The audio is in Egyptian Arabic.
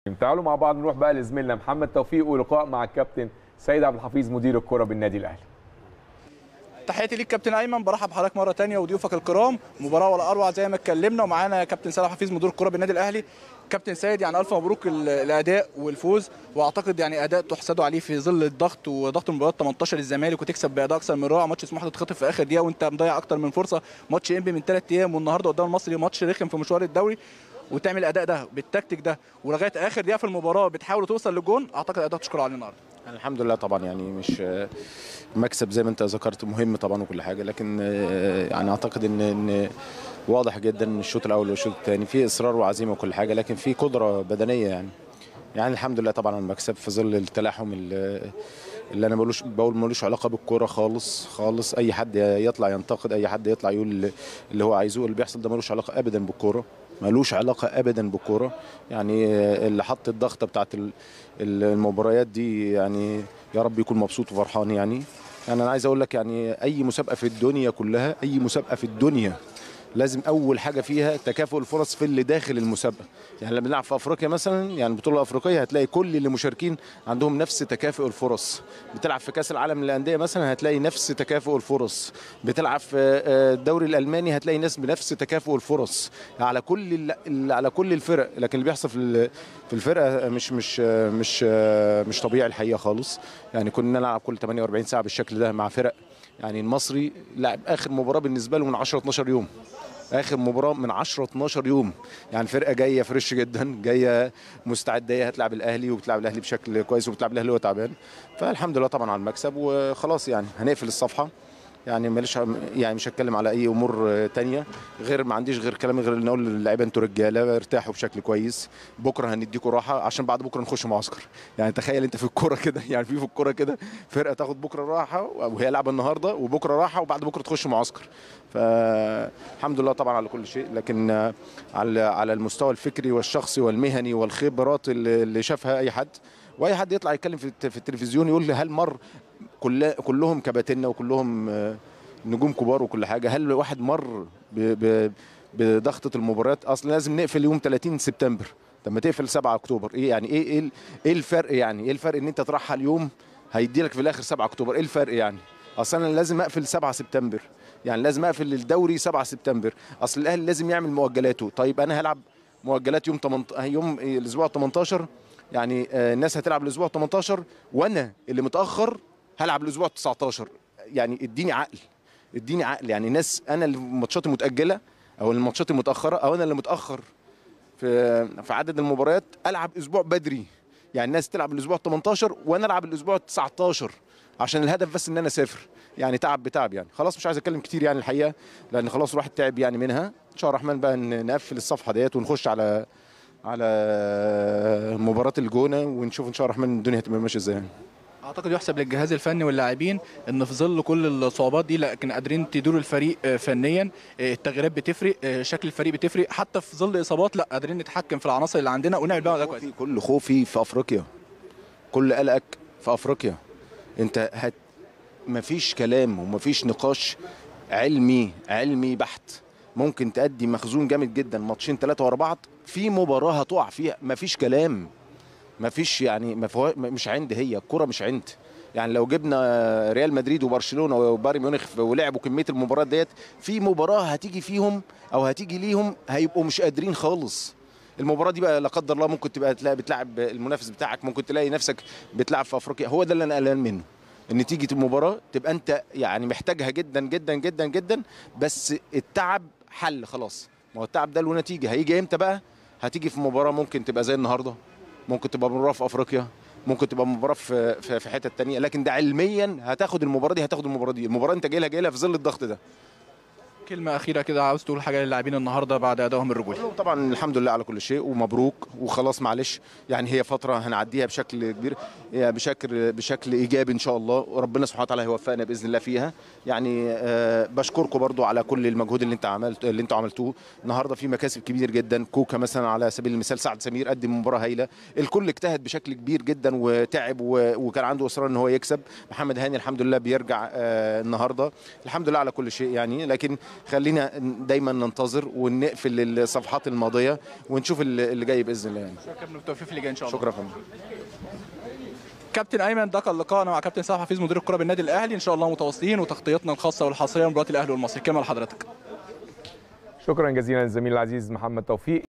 تعالوا مع بعض نروح بقى لزميلنا محمد توفيق ولقاء مع الكابتن سيد عبد الحفيظ مدير الكره بالنادي الاهلي تحياتي ليك كابتن ايمن برحب بحضرتك مره ثانيه وضيوفك الكرام مباراه ولا اروع زي ما اتكلمنا ومعانا كابتن سيد حفيظ مدير الكره بالنادي الاهلي كابتن سيد يعني الف مبروك ال- الاداء والفوز واعتقد يعني اداء تحسدوا عليه في ظل الضغط وضغط المباريات 18 الزمالك وتكسب باداء اكثر من رائع ماتش سموحه تتخطف في اخر دقيقه وانت مضيع اكتر من فرصه ماتش انبي من ثلاث ايام والنهارده قدام المصري ماتش رخم في مشوار الدوري وتعمل الاداء ده بالتكتيك ده ولغايه اخر دقيقه في المباراه بتحاول توصل للجون اعتقد اداء تشكر عليه النهارده الحمد لله طبعا يعني مش مكسب زي ما انت ذكرت مهم طبعا وكل حاجه لكن يعني اعتقد ان ان واضح جدا ان الشوط الاول والشوط الثاني في اصرار وعزيمه وكل حاجه لكن في قدره بدنيه يعني يعني الحمد لله طبعا على المكسب في ظل التلاحم اللي اللي انا بقولوش بقول ملوش علاقه بالكوره خالص خالص اي حد يطلع ينتقد اي حد يطلع يقول اللي هو عايزه اللي بيحصل ده ملوش علاقه ابدا بالكوره ملوش علاقه ابدا بالكوره يعني اللي حط الضغطه بتاعت ال- المباريات دي يعني يا رب يكون مبسوط وفرحان يعني يعني انا عايز اقول لك يعني اي مسابقه في الدنيا كلها اي مسابقه في الدنيا لازم اول حاجه فيها تكافؤ الفرص في اللي داخل المسابقه يعني لما بنلعب في افريقيا مثلا يعني البطوله الافريقيه هتلاقي كل اللي مشاركين عندهم نفس تكافؤ الفرص بتلعب في كاس العالم للانديه مثلا هتلاقي نفس تكافؤ الفرص بتلعب في آه، الدوري الالماني هتلاقي ناس بنفس تكافؤ الفرص على كل ال- على كل الفرق لكن اللي بيحصل في ال- في الفرقه مش مش آه، مش آه، مش طبيعي الحقيقه خالص يعني كنا نلعب كل 48 ساعه بالشكل ده مع فرق يعني المصري لعب اخر مباراه بالنسبه له من 10 12 يوم اخر مباراه من 10 12 يوم يعني فرقه جايه فريش جدا جايه مستعده هي هتلعب الاهلي وبتلعب الاهلي بشكل كويس وبتلعب الاهلي وهو تعبان فالحمد لله طبعا على المكسب وخلاص يعني هنقفل الصفحه يعني ماليش يعني مش هتكلم على اي امور آه، تانية غير ما عنديش غير كلام غير ان اقول للعيبه انتوا رجاله ارتاحوا بشكل كويس بكره هنديكوا راحه عشان بعد بكره نخش معسكر يعني تخيل انت في الكوره كده يعني في في الكوره كده فرقه تاخد بكره راحه وهي لعبه النهارده وبكره راحه وبعد بكره تخش معسكر فالحمد لله طبعا على كل شيء لكن آه، على على المستوى الفكري والشخصي والمهني والخبرات اللي اللي شافها اي حد واي حد يطلع يتكلم في الت- في التلفزيون يقول لي هل مر كل كلهم كباتنة وكلهم آه، نجوم كبار وكل حاجه هل واحد مر ب- ب- بضغطه المباريات اصلا لازم نقفل يوم 30 سبتمبر لما تقفل 7 اكتوبر ايه يعني ايه ايه ال- ايه الفرق يعني ايه الفرق ان انت ترحل يوم هيدي لك في الاخر 7 اكتوبر ايه الفرق يعني اصلا انا لازم اقفل 7 سبتمبر يعني لازم اقفل الدوري 7 سبتمبر اصل الاهلي لازم يعمل مؤجلاته طيب انا هلعب مؤجلات يوم 18 يوم إيه، الاسبوع 18 يعني آه، الناس هتلعب الاسبوع 18 وانا اللي متاخر هلعب الاسبوع 19 يعني اديني عقل اديني عقل يعني ناس انا اللي ماتشاتي متاجله او الماتشات المتاخره او انا اللي متاخر في في عدد المباريات العب اسبوع بدري يعني الناس تلعب الاسبوع 18 وانا العب الاسبوع 19 عشان الهدف بس ان انا اسافر يعني تعب بتعب يعني خلاص مش عايز اتكلم كتير يعني الحقيقه لان خلاص الواحد تعب يعني منها ان شاء الله الرحمن بقى ن- نقفل الصفحه ديت ونخش على على مباراه الجونه ونشوف ان شاء الله الرحمن الدنيا هتبقى ماشيه ازاي يعني. اعتقد يحسب للجهاز الفني واللاعبين ان في ظل كل الصعوبات دي لكن قادرين تديروا الفريق آه، فنيا آه، التغييرات بتفرق آه، شكل الفريق بتفرق حتى في ظل اصابات لا قادرين نتحكم في العناصر اللي عندنا ونعمل بقى ده كويس خوفي كل خوفي في افريقيا كل قلقك في افريقيا انت هت مفيش كلام ومفيش نقاش علمي علمي بحت ممكن تأدي مخزون جامد جدا ماتشين ثلاثة ورا بعض في مباراة هتقع فيها مفيش كلام مفيش يعني مفهو... مش عند هي الكرة مش عند يعني لو جبنا ريال مدريد وبرشلونه وبايرن ميونخ ولعبوا كميه المباريات ديت في مباراه هتيجي فيهم او هتيجي ليهم هيبقوا مش قادرين خالص المباراه دي بقى لا قدر الله ممكن تبقى تلاقي بتلعب المنافس بتاعك ممكن تلاقي نفسك بتلعب في افريقيا هو ده اللي انا قلقان منه ان تيجي المباراه تبقى انت يعني محتاجها جدا جدا جدا جدا بس التعب حل خلاص ما هو التعب ده له نتيجه هيجي امتى بقى هتيجي في مباراه ممكن تبقى زي النهارده ممكن تبقى مباراه في افريقيا ممكن تبقى مباراه في في, في حته تانية لكن ده علميا هتاخد المباراه دي هتاخد المباراه دي المباراه انت جاي لها جاي لها في ظل الضغط ده كلمه اخيره كده عاوز تقول حاجه للاعبين النهارده بعد ادائهم الرجولي طبعا الحمد لله على كل شيء ومبروك وخلاص معلش يعني هي فتره هنعديها بشكل كبير يعني بشكل بشكل ايجابي ان شاء الله وربنا سبحانه وتعالى هيوفقنا باذن الله فيها يعني آه بشكركم برضو على كل المجهود اللي انت عملت اللي انتوا عملتوه النهارده في مكاسب كبير جدا كوكا مثلا على سبيل المثال سعد سمير قدم مباراه هايله الكل اجتهد بشكل كبير جدا وتعب و- وكان عنده اصرار ان هو يكسب محمد هاني الحمد لله بيرجع آه النهارده الحمد لله على كل شيء يعني لكن خلينا دايما ننتظر ونقفل الصفحات الماضيه ونشوف اللي اللي جاي باذن الله يعني شكرا كابتن بالتوفيق في اللي جاي ان شاء الله شكرا يا فندم كابتن ايمن ده كان لقائنا مع كابتن سامح حفيظ مدير الكره بالنادي الاهلي ان شاء الله متواصلين وتغطيتنا الخاصه والحصريه لمباراه الاهلي والمصري كلمه لحضرتك شكرا جزيلا للزميل العزيز محمد توفيق